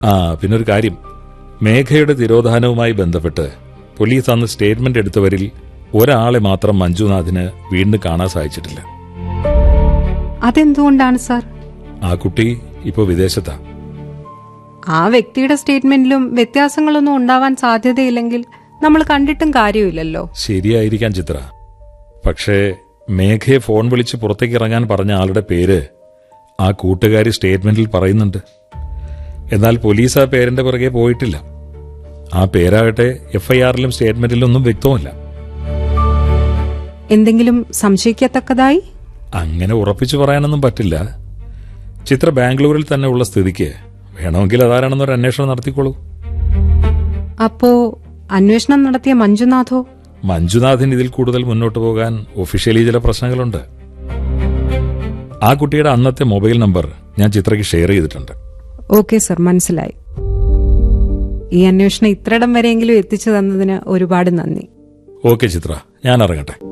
ആ പിന്നൊരു കാര്യം മേഘയുടെ തിരോധാനവുമായി ബന്ധപ്പെട്ട് പോലീസ് അന്ന് സ്റ്റേറ്റ്മെന്റ് എടുത്തവരിൽ ഒരാളെ മാത്രം മഞ്ജുനാഥിന് വീണ്ടും കാണാൻ സാധിച്ചിട്ടില്ല അതെന്തുകൊണ്ടാണ് സാർ ആ കുട്ടി ഇപ്പോൾ വിദേശത്താ ആ വ്യക്തിയുടെ സ്റ്റേറ്റ്മെന്റിലും വ്യത്യാസങ്ങളൊന്നും ഉണ്ടാവാൻ സാധ്യതയില്ലെങ്കിൽ നമ്മൾ കണ്ടിട്ടും കാര്യമില്ലല്ലോ ശരിയായിരിക്കാം ചിത്ര പക്ഷേ മേഘയെ ഫോൺ വിളിച്ച് പുറത്തേക്ക് ഇറങ്ങാൻ പറഞ്ഞ ആളുടെ പേര് ആ കൂട്ടുകാരി സ്റ്റേറ്റ്മെന്റിൽ പറയുന്നുണ്ട് എന്നാൽ പോലീസ് ആ പേരിന്റെ പുറകെ പോയിട്ടില്ല ആ പേരാകട്ടെ എഫ്ഐആറിലും സ്റ്റേറ്റ്മെന്റിലും ഒന്നും വ്യക്തമല്ല എന്തെങ്കിലും സംശയിക്കത്തക്കതായി അങ്ങനെ ഉറപ്പിച്ചു പറയാനൊന്നും പറ്റില്ല ചിത്ര ബാംഗ്ലൂരിൽ തന്നെ ഉള്ള സ്ഥിതിക്ക് വേണമെങ്കിൽ അതാരാണെന്നൊരു അന്വേഷണം നടത്തിക്കോളൂ അപ്പോ അന്വേഷണം നടത്തിയ മഞ്ജുനാഥോ മഞ്ജുനാഥിന് ഇതിൽ കൂടുതൽ മുന്നോട്ട് പോകാൻ ഒഫീഷ്യലി ചില പ്രശ്നങ്ങളുണ്ട് ആ കുട്ടിയുടെ അന്നത്തെ മൊബൈൽ നമ്പർ ഞാൻ ചിത്രയ്ക്ക് ഷെയർ ചെയ്തിട്ടുണ്ട് ഓക്കെ സർ മനസ്സിലായി ഈ അന്വേഷണം ഇത്രയിടം വരെയെങ്കിലും എത്തിച്ചു തന്നതിന് ഒരുപാട് നന്ദി ഓക്കെ ചിത്ര ഞാൻ ഇറങ്ങട്ടെ